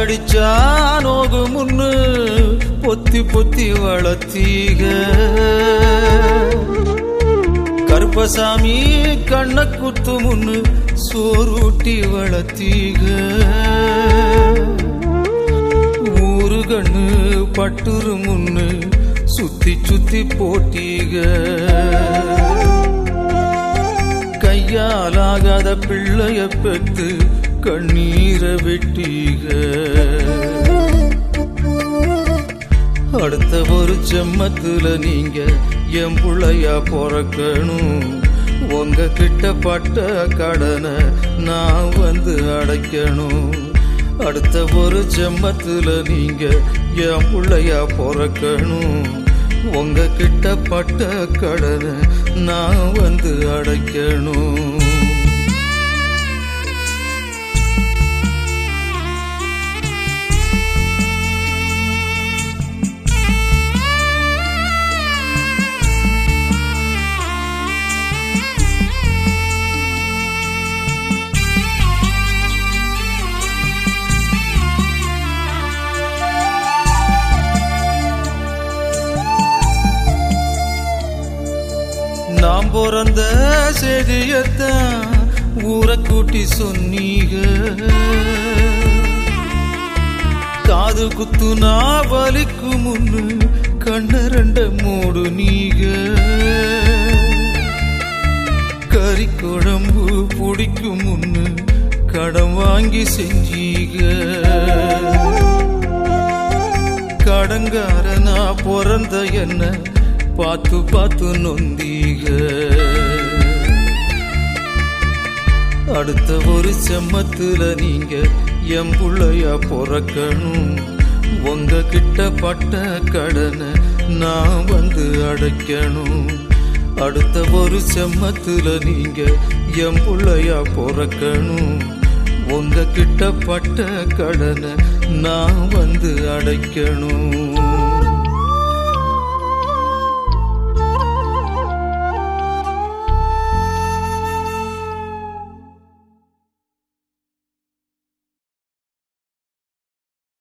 கடிச்சா நோகு முன்னு பொத்தி பொத்தி வளர்த்தீக கருப்பசாமி கண்ண குத்து முன்னு சோறுட்டி வளர்த்தீக ஊரு கண்ணு பட்டுரு முன்னு சுத்தி சுத்தி போட்டீக கையாலாகாத பிள்ளைய பெத்து கண்ணீரை வெட்டீக அடுத்த ஒரு செம்மத்துல நீங்க என் புள்ளையா பிறக்கணும் உங்க கிட்ட பட்ட கடனை நான் வந்து அடைக்கணும் அடுத்த ஒரு செம்மத்துல நீங்க என் புள்ளையா பிறக்கணும் உங்க கிட்ட பட்ட கடனை நான் வந்து அடைக்கணும் நாம் பிறந்த செய்தியத்தான் ஊரை கூட்டி சொன்னீக காது குத்து நான் வலிக்கு முன்னு கண்ண ரெண்ட மூடு நீக கறி குழம்பு பிடிக்கும் முன்னு கடன் வாங்கி செஞ்சீக கடங்காரனா பிறந்த என்ன பார்த்து பார்த்து நொந்தீக அடுத்த ஒரு செம்மத்துல நீங்க என் புள்ளையா பிறக்கணும் உங்க கிட்ட பட்ட கடனை நான் வந்து அடைக்கணும் அடுத்த ஒரு செம்மத்துல நீங்க என் புள்ளையா பிறக்கணும் உங்க கிட்ட பட்ட கடனை நான் வந்து அடைக்கணும்